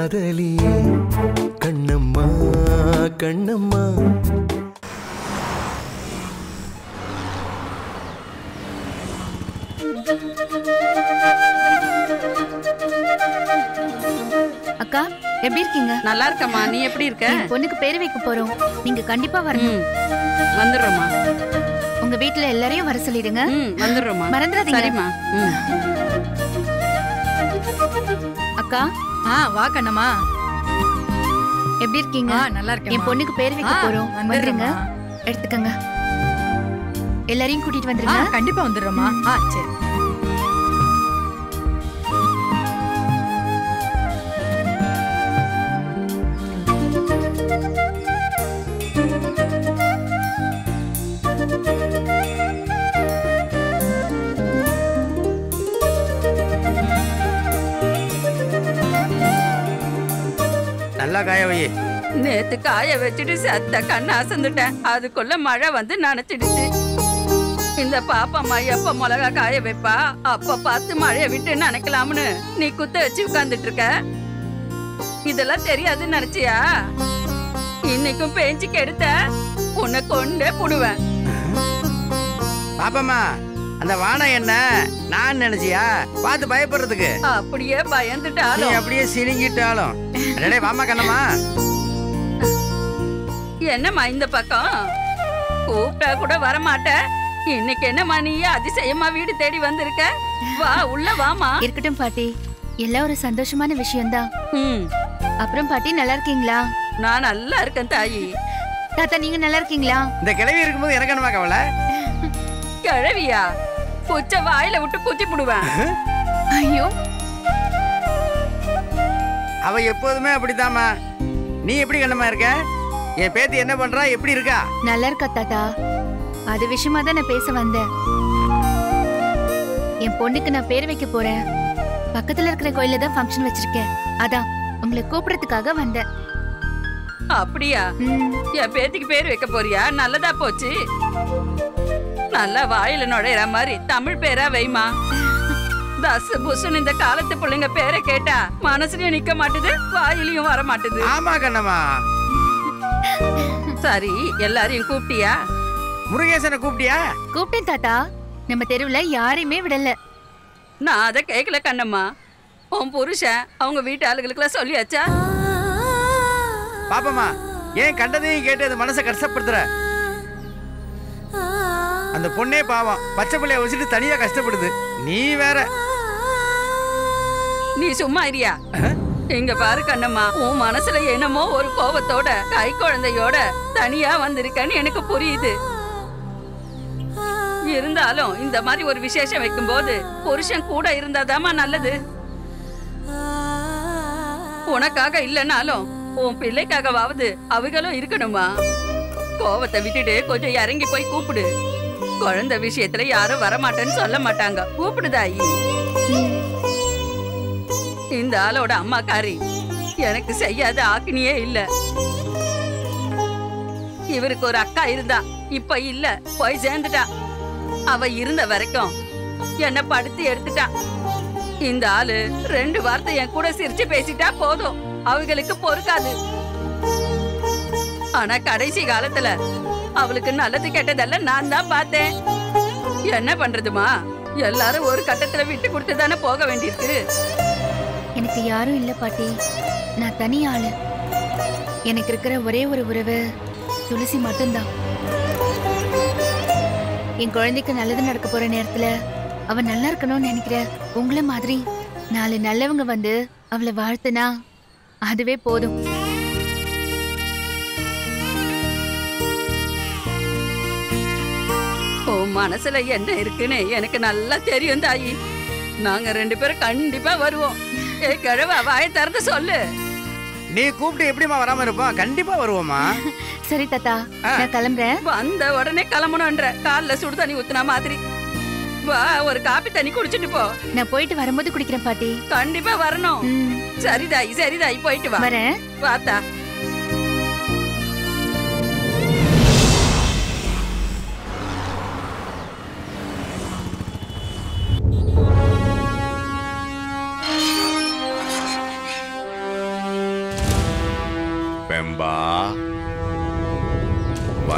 காதலியே கண்ணம்மா கண்ணம்மா அக்கா எப்படி இருக்கீங்க நல்லா இருக்கம்மா நீ எப்படி இருக்க என் பொண்ணுக்கு பேர் வைக்க போறோம் நீங்க கண்டிப்பா வரணும் ம் வந்துடுறோம்மா உங்க வீட்ல எல்லாரையும் வர சொல்லிடுங்க ம் வந்துடுறோம்மா மறந்துடாதீங்க சரிம்மா ம் அக்கா ஆ வா கண்ணம்மா எப்படி இருக்கீங்க ஆ நல்லா இருக்கேன் என் பொண்ணுக்கு பேர் வைக்க ஆ, போறோம் வந்துருங்க வந்துடுறேம்மா. எடுத்துக்கங்க எல்லாரையும் கூட்டிட்டு வந்துருங்க கண்டிப்பா வந்துடுறோம்மா ஆ சரி நல்லா காய வை நேத்து காய வச்சுட்டு செத்த கண்ணு அசந்துட்டேன் அதுக்குள்ள மழை வந்து நனைச்சிடுச்சு இந்த பாப்பம்மா எப்ப மிளகா காய வைப்பா அப்ப பார்த்து மழைய விட்டு நினைக்கலாம்னு நீ குத்த வச்சு உட்கார்ந்துட்டு இருக்க இதெல்லாம் தெரியாதுன்னு நினைச்சியா இன்னைக்கும் பேஞ்சு கெடுத்த உன்னை கொண்டே புடுவேன் பாப்பம்மா அந்த வானம் என்ன நான் நினைச்சியா பார்த்து பயப்படுறதுக்கு அப்படியே நீ பயந்துட்டாலும் அப்படியே சினிங்கிட்டாலும் அடடே வாமா கண்ணம்மா என்னம்மா இந்த பக்கம் கூப்பிட்டா கூட வரமாட்ட இன்னைக்கு என்னம்மா நீ அதிசயமா வீடு தேடி வந்திருக்க வா உள்ள வாமா இருக்கட்டும் பாட்டி எல்லாம் ஒரு சந்தோஷமான விஷயம்தான் ம் அப்புறம் பாட்டி நல்லா இருக்கீங்களா நான் நல்லா இருக்கேன் தாயி தாத்தா நீங்க நல்லா இருக்கீங்களா இந்த கிழவி இருக்கும்போது எனக்கு என்னமா கவலை கிழவியா குச்ச வாயில விட்டு குத்தி புடுவேன் ஐயோ அவ எப்போதுமே அப்படித்தாம்மா நீ எப்படி கண்ணம்மா இருக்க என் பேத்தி என்ன பண்றா எப்படி இருக்கா நல்லா இருக்கா தாத்தா அது விஷயமா தான் நான் பேச வந்தேன் என் பொண்ணுக்கு நான் பேர் வைக்க போறேன் பக்கத்துல இருக்கிற கோயில்ல தான் ஃபங்க்ஷன் வச்சிருக்கேன் அதான் உங்களை கூப்பிடறதுக்காக வந்தேன் அப்படியா ம், என் பேத்திக்கு பேர் வைக்க போறியா நல்லதா போச்சு நல்லா வாயில நுழையிற மாதிரி தமிழ் பேரா வைமா தஸ் புசுன்னு இந்த காலத்து பிள்ளைங்க பேரை கேட்டா மனசுலயும் நிக்க மாட்டுது வாயிலையும் வர மாட்டுது ஆமா கண்ணம்மா சரி எல்லாரையும் கூப்பிட்டியா முருகேசனை கூப்பிட்டியா கூப்பிட்டேன் தாத்தா நம்ம தெருவுல யாரையுமே விடல நான் அதை கேட்கல கண்ணம்மா உன் புருஷன் அவங்க வீட்டு ஆளுகளுக்கெல்லாம் சொல்லியாச்சா பாப்பம்மா ஏன் கண்டதையும் கேட்டு அது மனசை கஷ்டப்படுத்துற அந்த பொண்ணே பாவம் பச்சை பிள்ளைய வச்சுட்டு தனியா கஷ்டப்படுது நீ வேற நீ சும்மா இரியா இங்க பாரு கண்ணம்மா உன் மனசுல என்னமோ ஒரு கோபத்தோட கை குழந்தையோட தனியா வந்திருக்கன்னு எனக்கு புரியுது இருந்தாலும் இந்த மாதிரி ஒரு விசேஷம் வைக்கும்போது புருஷன் கூட இருந்தாதாம்மா நல்லது உனக்காக இல்லைனாலும் உன் பிள்ளைக்காகவாவது அவங்களும் இருக்கணுமா கோவத்தை விட்டுட்டு கொஞ்சம் இறங்கி போய் கூப்பிடு குழந்தை விஷயத்துல யாரும் வரமாட்டேன்னு சொல்ல மாட்டாங்க கூப்பிடுதாயி இந்த ஆளோட அம்மாக்காரி எனக்கு செய்யாத ஆக்கினியே இல்ல இவருக்கு ஒரு அக்கா இருந்தா இப்ப இல்ல போய் சேர்ந்துட்டா அவ இருந்த வரைக்கும் என்ன படுத்து எடுத்துட்டா இந்த ஆளு ரெண்டு வார்த்தை என் கூட சிரிச்சு பேசிட்டா போதும் அவங்களுக்கு பொறுக்காது ஆனா கடைசி காலத்துல அவளுக்கு நல்லது கெட்டதெல்லாம் நான் தான் பார்த்தேன் என்ன பண்றதுமா எல்லாரும் ஒரு கட்டத்துல விட்டு கொடுத்து தானே போக வேண்டியிருக்கு எனக்கு யாரும் இல்ல பாட்டி நான் தனி ஆளு எனக்கு இருக்கிற ஒரே ஒரு உறவு துளசி மட்டும்தான் என் குழந்தைக்கு நல்லது நடக்க போற நேரத்துல அவ நல்லா இருக்கணும்னு நினைக்கிற உங்கள மாதிரி நாலு நல்லவங்க வந்து அவளை வாழ்த்துனா அதுவே போதும் உன் மனசுல என்ன இருக்குன்னு எனக்கு நல்லா தெரியும் தாயி நாங்க ரெண்டு பேரும் கண்டிப்பா வருவோம் ஏ கிழவா வாயை திறந்து சொல்லு நீ கூப்பிட்டு எப்படிம்மா வராம இருப்போம் கண்டிப்பா வருவோம்மா சரி தாத்தா ஆ. நான் கிளம்புறேன் வந்த உடனே கிளம்பணுன்ற கால்ல சுடு தண்ணி ஊத்துன மாதிரி வா ஒரு காப்பி தண்ணி குடிச்சிட்டு போ நான் போயிட்டு வரும்போது குடிக்கிறேன் பாட்டி கண்டிப்பா வரணும் ம், சரிதாய் சரிதாய் போயிட்டு வா வரேன் வாத்தா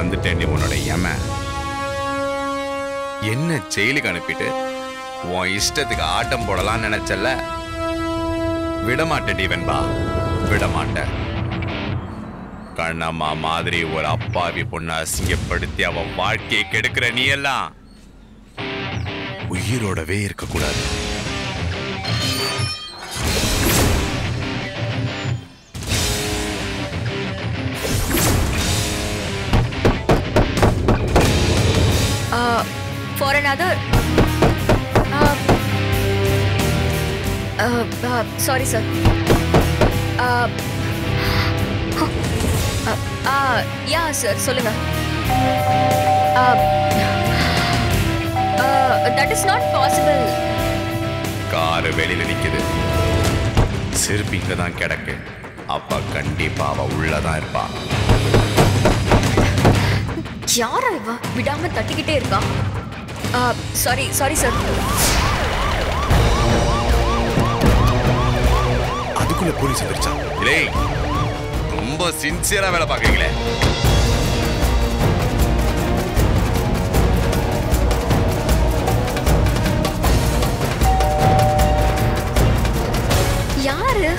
வந்துட்டேன் நீ உன்னோட எம என்ன ஜெயிலுக்கு அனுப்பிட்டு உன் இஷ்டத்துக்கு ஆட்டம் போடலாம் நினைச்சல விடமாட்டேன் வெண்பா விடமாட்டேன் கண்ணம்மா மாதிரி ஒரு அப்பாவி பொண்ணை அசிங்கப்படுத்தி அவன் வாழ்க்கையை கெடுக்கிற நீ எல்லாம் உயிரோடவே இருக்கக்கூடாது Uh, for another. Uh, uh, uh, sorry, sir. Uh, uh, uh, yeah, sir. சொல்லுங்க. Uh, uh, that is not possible. Car வெளியில நிக்குது சிறுப்பு இங்க தான் கிடக்கு அப்ப கண்டிப்பா அவ உள்ளதான் இருப்பா யாரா இவ விடாம தட்டிக்கிட்டே இருக்கா சாரி சாரி சார் அதுக்குள்ள போலீஸ் வந்துருச்சா டேய் ரொம்ப சின்சியரா வேலை பார்க்கறீங்களே யாரு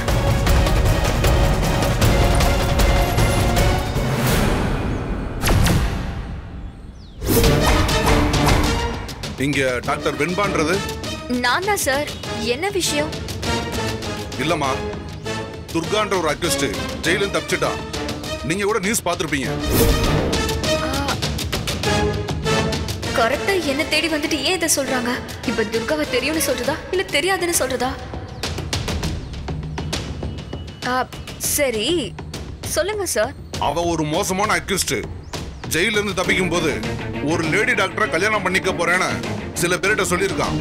இங்க டாக்டர் வெண்பான்றது நான் தான் சார் என்ன விஷயம் இல்லம்மா துர்கான்ற ஒரு அக்யூஸ்ட் ஜெயிலும் தப்பிச்சிட்டான் நீங்க கூட நியூஸ் பார்த்திருப்பீங்க கரெக்டா என்ன தேடி வந்துட்டு ஏன் இதை சொல்றாங்க இப்ப துர்காவை தெரியும்னு சொல்றதா இல்ல தெரியாதுன்னு சொல்றதா ஆ, சரி சொல்லுங்க சார் அவ ஒரு மோசமான அக்யூஸ்ட் ஜெயில இருந்து தப்பிக்கும் போது ஒரு லேடி டாக்டரை கல்யாணம் பண்ணிக்க போறேன்னு சில பேர்கிட்ட சொல்லியிருக்கான்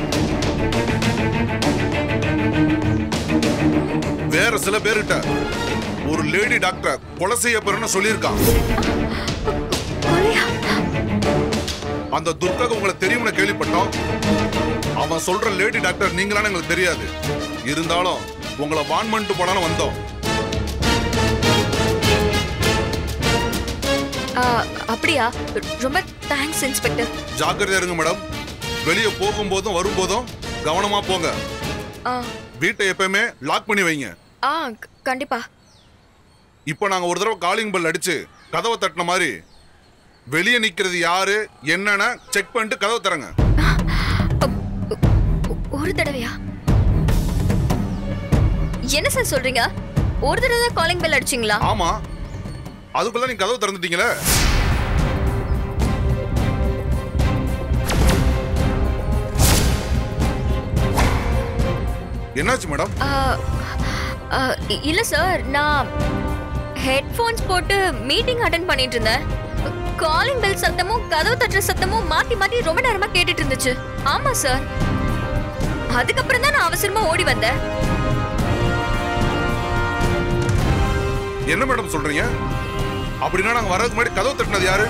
வேற சில பேர்கிட்ட ஒரு லேடி டாக்டரை கொலை செய்ய போறேன்னு சொல்லியிருக்கான் கொலையா? அந்த துர்காக்கு உங்களை தெரியும்னு கேள்விப்பட்டோம் அவன் சொல்ற லேடி டாக்டர் நீங்களான்னு எங்களுக்கு தெரியாது இருந்தாலும் உங்களை வான் பண்ணிட்டு போனாலும் வந்தோம் ஆ, அப்படியா ரொம்ப தேங்க்ஸ் இன்ஸ்பெக்டர் ஜாக்கிரதையா இருங்க மேடம் வெளியே போகும்போதும் வரும்போதும் கவனமா போங்க ஆ வீட்டை எப்பயுமே லாக் பண்ணி வைங்க ஆ க- கண்டிப்பா இப்போ நாங்க ஒரு தடவை காலிங் பெல் அடிச்சு கதவை தட்டின மாதிரி வெளியே நிக்கிறது யாரு என்னன்னு செக் பண்ணிட்டு கதவை தரங்க ஒ- ஒரு தடவையா என்ன சார் சொல்றீங்க ஒரு தடவை தான் காலிங் பெல் அடிச்சிங்களா ஆமா அதுக்குள்ள நீங்க கதவை திறந்துட்டீங்களே என்னாச்சு மேடம் ஆ, ஆ, இ- இல்ல சார் நான் ஹெட்ஃபோன்ஸ் போட்டு மீட்டிங் அட்டன் பண்ணிட்டு இருந்தேன் காலிங் பெல் சத்தமும் கதவு தட்டுற சத்தமும் மாத்தி மாத்தி ரொம்ப நேரமா கேட்டுட்டு இருந்துச்சு ஆமா சார் அதுக்கப்புறம் தான் நான் அவசரமா ஓடி வந்தேன் என்ன மேடம் சொல்றீங்க அப்படின்னா நாங்க வர்றதுக்கு முன்னாடி கதவு தட்டினது யாரு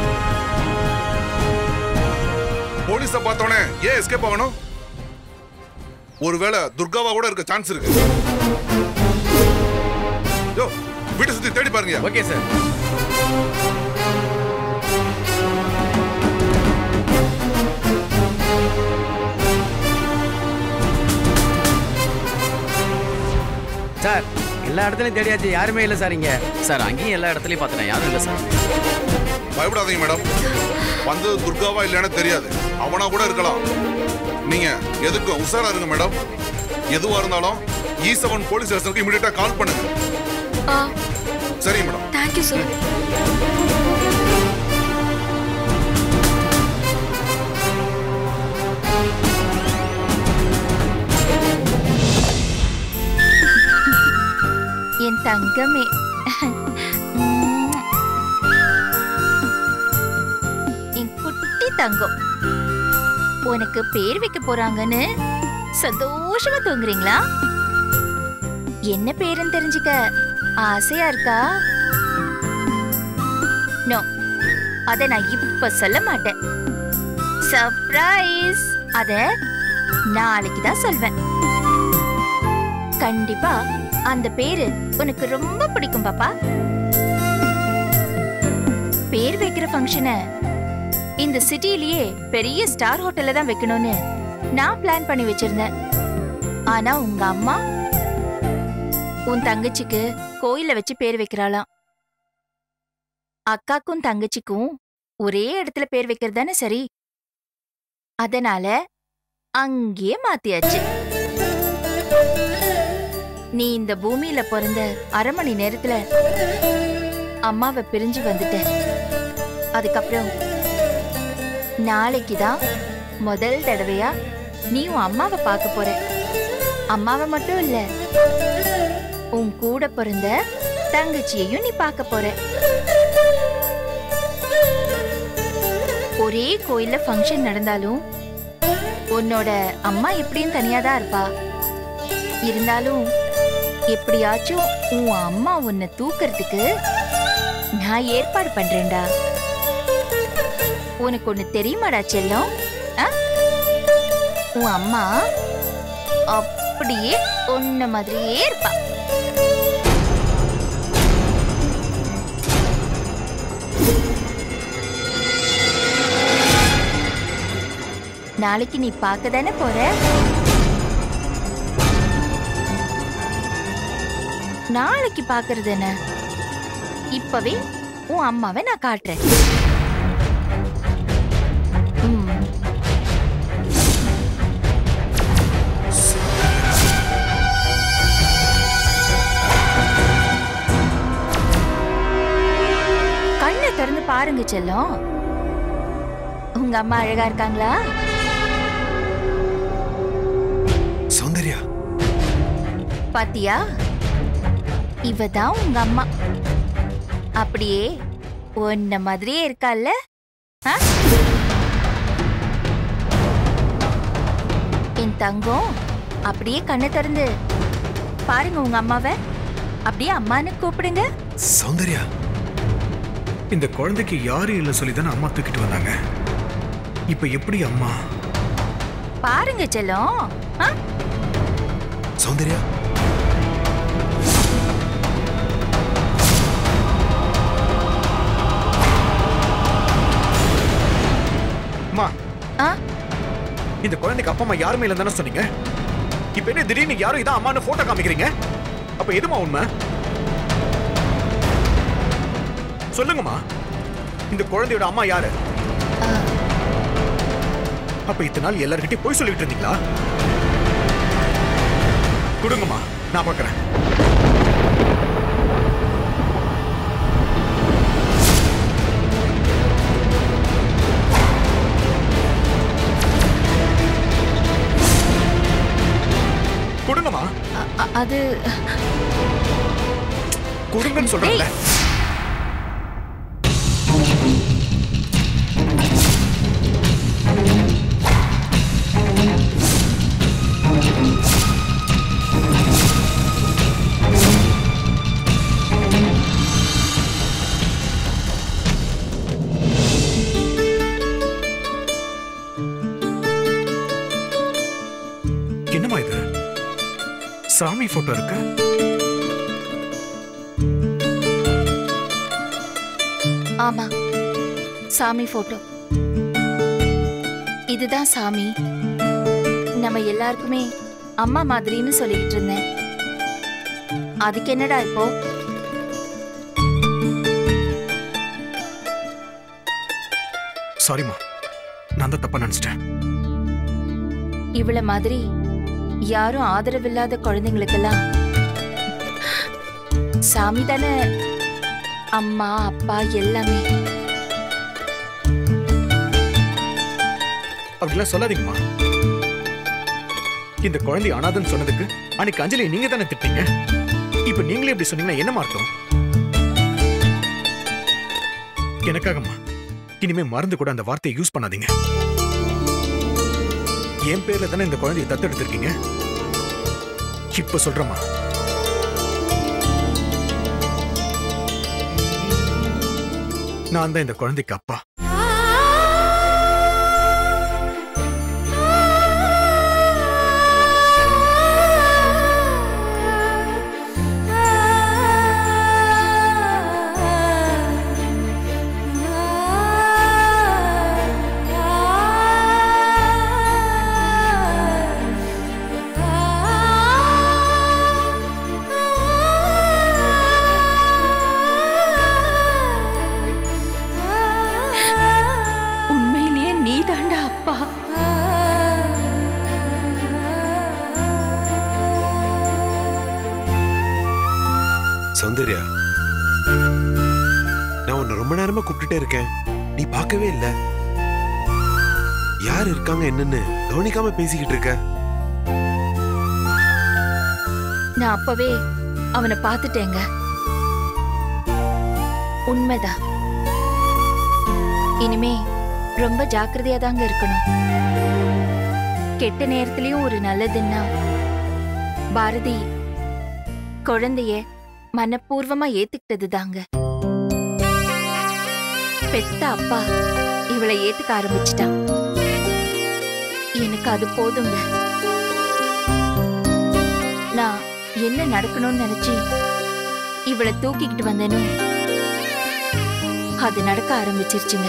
போலீஸ பார்த்தோன்னே ஏன் எஸ்கேப் ஆகணும் ஒருவேளை துர்காவா கூட இருக்க சான்ஸ் இருக்கு யோ வீட்டை சுத்தி தேடி பாருங்க ஓகே சார் சார் எல்லா இடத்துலயும் தேடியாச்சு யாருமே இல்லை சார் இங்க சார் அங்கேயும் எல்லா இடத்துலயும் பார்த்தேன் யாரும் இல்லை சார் பயப்படாதீங்க மேடம் வந்தது துர்காவா இல்லைன்னு தெரியாது அவனா கூட இருக்கலாம் நீங்க எதுக்கும் உஷாரா இருங்க மேடம் எதுவா இருந்தாலும் இ செவன் போலீஸ் ஸ்டேஷனுக்கு இமீடியட்டா கால் பண்ணுங்க ஆ சரிங்க மேடம் தேங்க்யூ சார் என் தங்கமே உம். என் குட்டி தங்கம் உனக்கு பேர் வைக்க போறாங்கன்னு சந்தோஷமா தூங்குறீங்களா என்ன பேருன்னு தெரிஞ்சுக்க ஆசையா இருக்கா நோ அத நான் இப்ப சொல்ல மாட்டேன் சர்ப்ரைஸ் அத நாளைக்கு தான் சொல்வேன் கண்டிப்பா அந்த பேரு உனக்கு ரொம்ப பிடிக்கும் பாப்பா பேர் வைக்கிற ஃபங்க்ஷனை இந்த சிட்டிலேயே பெரிய ஸ்டார் ஹோட்டல்ல தான் வைக்கணும்னு நான் பிளான் பண்ணி வச்சிருந்தேன் ஆனா உங்க அம்மா உன் தங்கச்சிக்கு கோயில்ல வச்சு பேர் வைக்கிறாளாம் அக்காக்கும் தங்கச்சிக்கும் ஒரே இடத்துல பேர் வைக்கிறது தானே சரி அதனால அங்கேயே மாத்தியாச்சு நீ இந்த பூமியில பிறந்த அரை மணி நேரத்துல அம்மாவை பிரிஞ்சு வந்துட்ட அதுக்கப்புறம் நாளைக்கு தான் முதல் தடவையா நீ உன் அம்மாவை பார்க்க போற அம்மாவை மட்டும் இல்ல உன் கூட பிறந்த தங்கச்சியையும் நீ பார்க்க போற ஒரே கோயில்ல ஃபங்க்ஷன் நடந்தாலும் உன்னோட அம்மா எப்படியும் தனியா தான் இருப்பா இருந்தாலும் எப்படியாச்சும் உன் அம்மா உன்னை தூக்கறதுக்கு நான் ஏற்பாடு பண்றேன்டா உனக்கு ஒண்ணு தெரியுமாடா செல்லம் ஆ? உன் அம்மா அப்படியே உன்ன மாதிரியே இருப்பா நாளைக்கு நீ பார்க்க தானே போற நாளைக்கு பார்க்கறது என்ன இப்பவே உன் அம்மாவை நான் காட்டுறேன் ம். கண்ணை திறந்து பாருங்க செல்லம் உங்க அம்மா அழகா இருக்காங்களா சௌந்தர்யா பாத்தியா இவ தான் உங்க அம்மா அப்படியே உன்ன மாதிரியே இருக்கால்ல ஆ? என் தங்கம் அப்படியே கண்ணை திறந்து பாருங்க உங்க அம்மாவை அப்படியே அம்மான்னு கூப்பிடுங்க சௌந்தர்யா இந்த குழந்தைக்கு யாரும் இல்லை சொல்லி தானே அம்மா தூக்கிட்டு வந்தாங்க இப்ப எப்படி அம்மா பாருங்க செல்லம் ஆ? சௌந்தர்யா அம்மா ஆ? இந்த குழந்தைக்கு அப்பா அம்மா யாருமே இல்லைன்னு தானே சொன்னீங்க இப்ப என்ன திடீர்னு யாரும் இதான் அம்மான்னு போட்டோ காமிக்கிறீங்க அப்ப எதுமா உண்மை சொல்லுங்கம்மா இந்த குழந்தையோட அம்மா யாரு ஆ, அப்ப இத்தனை நாள் எல்லார்கிட்டயும் போய் சொல்லிட்டு இருந்தீங்களா கொடுங்கம்மா நான் பார்க்கறேன் கொடுங்கம்மா அ- அ- அது கொடுங்கன்னு சொல்றேன்ல என்னம்மா இது சாமி போட்டோ இருக்கு ஆமா சாமி போட்டோ இதுதான் சாமி நம்ம எல்லாருக்குமே அம்மா மாதிரின்னு சொல்லிக்கிட்டு இருந்தேன் அதுக்கு என்னடா இப்போ சாரிம்மா நான் தான் தப்பா நினைச்சிட்டேன் இவள மாதிரி யாரும் ஆதரவில்லாத குழந்தைங்களுக்கெல்லாம் சாமி தானே அம்மா அப்பா எல்லாமே அப்படிலாம் சொல்லாதீங்கம்மா இந்த குழந்தை அனாதன்னு சொன்னதுக்கு அன்னைக்கு அஞ்சலி நீங்க தானே திட்டீங்க இப்ப நீங்களே இப்படி சொன்னீங்கன்னா என்ன அர்த்தம் எனக்காகம்மா இனிமே மறந்து கூட அந்த வார்த்தையை யூஸ் பண்ணாதீங்க என் பேர்ல தானே இந்த குழந்தையை தத்தெடுத்திருக்கீங்க இப்ப சொல்றேம்மா நான் தான் இந்த குழந்தைக்கு அப்பா சௌந்தர்யா நான் உன்னை ரொம்ப நேரமா கூப்பிட்டுட்டே இருக்கேன் நீ பார்க்கவே இல்ல யார் இருக்காங்க என்னன்னு கவனிக்காம பேசிக்கிட்டு இருக்க நான் அப்பவே அவனை பார்த்துட்டேங்க உண்மைதான் இனிமே ரொம்ப ஜாக்கிரதையா தாங்க இருக்கணும் கெட்ட நேரத்துலயும் ஒரு நல்லதுன்னா பாரதி குழந்தைய மனப்பூர்வமா ஏத்துக்கிட்டது தாங்க பெத்த அப்பா இவளை ஏத்துக்க ஆரம்பிச்சிட்டான் எனக்கு அது போதுங்க நான் என்ன நடக்கணும்னு நினைச்சு இவளை தூக்கிக்கிட்டு வந்தேனோ அது நடக்க ஆரம்பிச்சிருச்சுங்க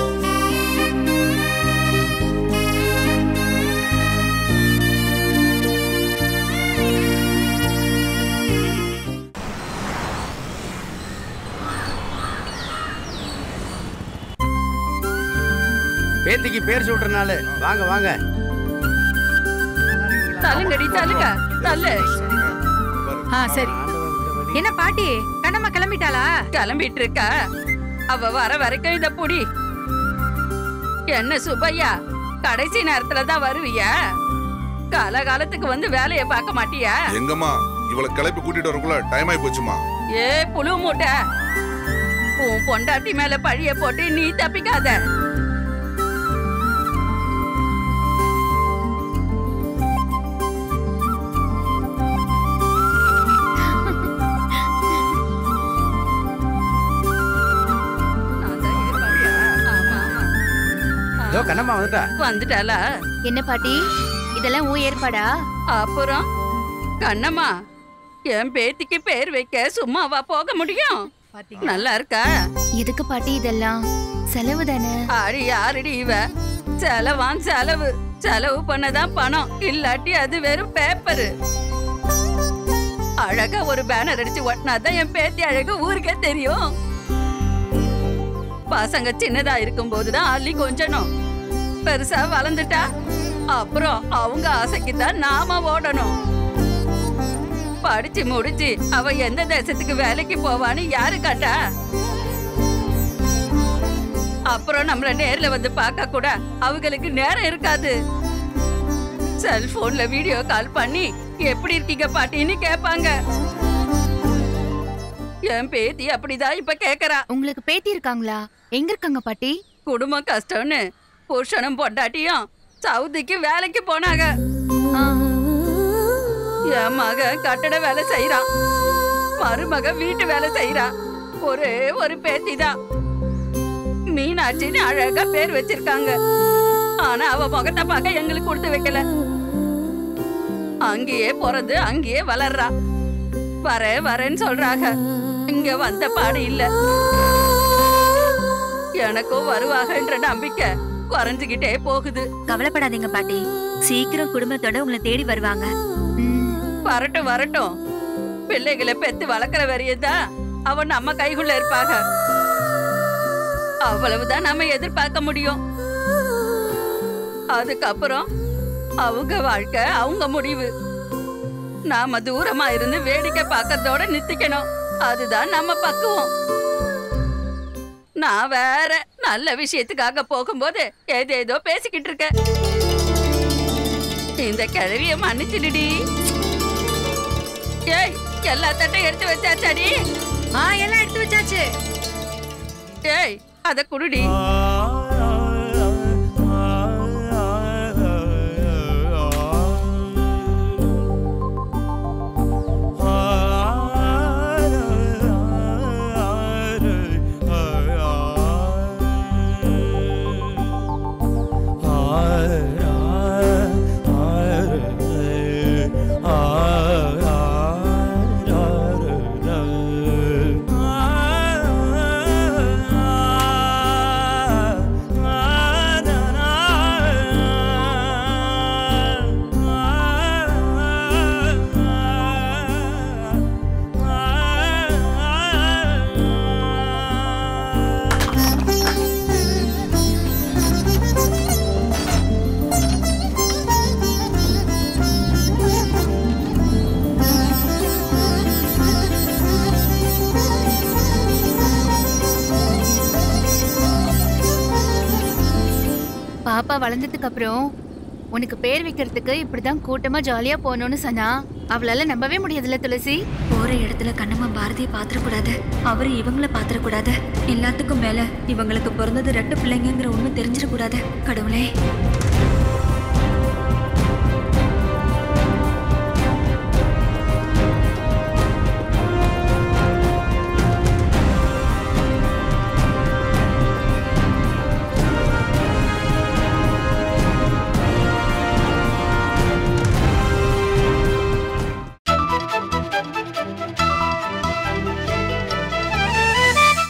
பேத்திக்கு பேர் சொல்ற நாள் வாங்க வாங்க தள்ளுங்கடி தள்ளுங்க தள்ளு ஆ சரி என்ன பாட்டி கண்ணம்மா கிளம்பிட்டாளா கிளம்பிட்டு இருக்கா அவ வர வரைக்கும் இத புடி என்ன சுப்பையா கடைசி நேரத்துல தான் வருவியா காலகாலத்துக்கு வந்து வேலைய பார்க்க மாட்டியா எங்கம்மா இவளை கிளப்பி கூட்டிட்டு வரக்குள்ள டைம் ஆகி போச்சுமா ஏ புழு மூட்டை உன் பொண்டாட்டி மேல பழிய போட்டு நீ தப்பிக்காத நான் தான் எதிர்பார்த்தியா? ஆமா, ஆமா. இதோ கண்ணம்மா வந்துட்டா வந்துட்டாளா என்ன பாட்டி இதெல்லாம் ஊ ஏற்பாடா அப்புறம் கண்ணம்மா என் பேத்திக்கு பேர் வைக்க சும்மாவா போக முடியும் நல்லா இருக்கா எதுக்கு பாட்டி இதெல்லாம் செலவு தானே அடி யாருடி இவ செலவான் செலவு செலவு பண்ணதான் பணம் இல்லாட்டி அது வெறும் பேப்பரு அழகா ஒரு பேனர் அடிச்சு ஒட்டினாதான் என் பேத்தி அழகு ஊருக்கே தெரியும் பசங்க சின்னதா இருக்கும் போதுதான் அள்ளி கொஞ்சணும் பெருசா வளர்ந்துட்டா அப்புறம் அவங்க ஆசைக்கு தான் நாம ஓடணும் படிச்சு முடிச்சு அவ எந்த தேசத்துக்கு வேலைக்கு போவான்னு யாரு காட்டா அப்புறம் நம்மள நேர்ல வந்து பார்க்க கூட அவங்களுக்கு நேரம் இருக்காது செல்போன்ல வீடியோ கால் பண்ணி எப்படி இருக்கீங்க பாட்டின்னு கேட்பாங்க என் பேத்தி அப்படிதான் இப்ப கேக்குறா உங்களுக்கு பேத்தி இருக்காங்களா எங்க இருக்காங்க பாட்டி குடும்பம் கஷ்டம்னு புருஷனும் பொண்டாட்டியும் சவுதிக்கு வேலைக்கு போனாங்க என் மக கட்டட வேலை செய்யறான் மருமக வீட்டு வேலை செய்யறா ஒரே ஒரு பேத்தி தான் மீனாட்சின்னு அழகா பேர் வச்சிருக்காங்க ஆனா அவ முகத்தை பார்க்க எங்களுக்கு கொடுத்து வைக்கல அங்கேயே பிறந்து அங்கேயே வளர்றா வர வரேன்னு சொல்றாங்க இங்க வந்த பாடு இல்ல எனக்கும் வருவாகன்ற நம்பிக்கை குறைஞ்சுகிட்டே போகுது கவலைப்படாதீங்க பாட்டி சீக்கிரம் குடும்பத்தோட உங்களை தேடி வருவாங்க வரட்டும் வரட்டும் பிள்ளைகளை பெத்து வளர்க்குற வரையதான் அவன் நம்ம கைக்குள்ள இருப்பாங்க அவ்வளவுதான் நம்ம எதிர்பார்க்க முடியும் அதுக்கப்புறம் அவங்க வாழ்க்கை அவங்க முடிவு நாம தூரமா இருந்து வேடிக்கை பார்க்கறதோட நித்திக்கணும் அதுதான் நம்ம பக்குவம் நான் வேற நல்ல விஷயத்துக்காக போகும்போது ஏதேதோ பேசிக்கிட்டு இருக்கேன் இந்த கிழவிய மன்னிச்சிடுடி ஏய் எல்லா தட்டையும் எடுத்து வச்சாச்சாடி ஆ எல்லாம் எடுத்து வச்சாச்சு ஏய் அத குடுடி ஆ பாப்பா வளர்ந்ததுக்கு அப்புறம் உனக்கு பேர் வைக்கிறதுக்கு இப்படிதான் கூட்டமா ஜாலியா போகணும்னு சொன்னா அவளால நம்பவே முடியாதுல்ல துளசி போற இடத்துல கண்ணம்மா பாரதியை பாத்திரக்கூடாது அவரு இவங்கள பாத்திரக்கூடாது எல்லாத்துக்கும் மேல இவங்களுக்கு பிறந்தது ரெண்டு பிள்ளைங்கிற உண்மை தெரிஞ்சிடக்கூடாது கடவுளே